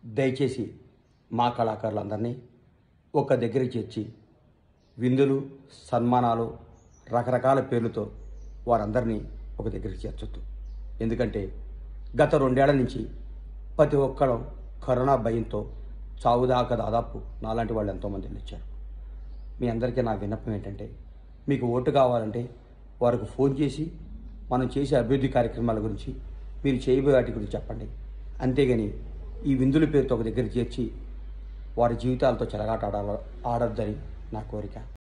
దయచేసి మా కళాకారులందరినీ ఒక దగ్గరికి చేర్చి విందులు సన్మానాలు రకరకాల పేర్లతో వారందరినీ ఒక దగ్గరికి చేర్చొద్దు ఎందుకంటే గత రెండేళ్ల నుంచి ప్రతి ఒక్కరు కరోనా భయంతో చావుదాకా దాదాపు నాలాంటి వాళ్ళు ఎంతోమంది వెళ్ళొచ్చారు మీ అందరికీ నా విన్నపం ఏంటంటే మీకు ఓటు కావాలంటే వారికి ఫోన్ చేసి మనం చేసే అభివృద్ధి కార్యక్రమాల గురించి మీరు చేయబోయే వాటి గురించి చెప్పండి అంతేగాని ఈ విందుల పేరుతో ఒక దగ్గర చేర్చి వారి జీవితాలతో చెలగాట ఆడాల ఆడొద్దని నా కోరిక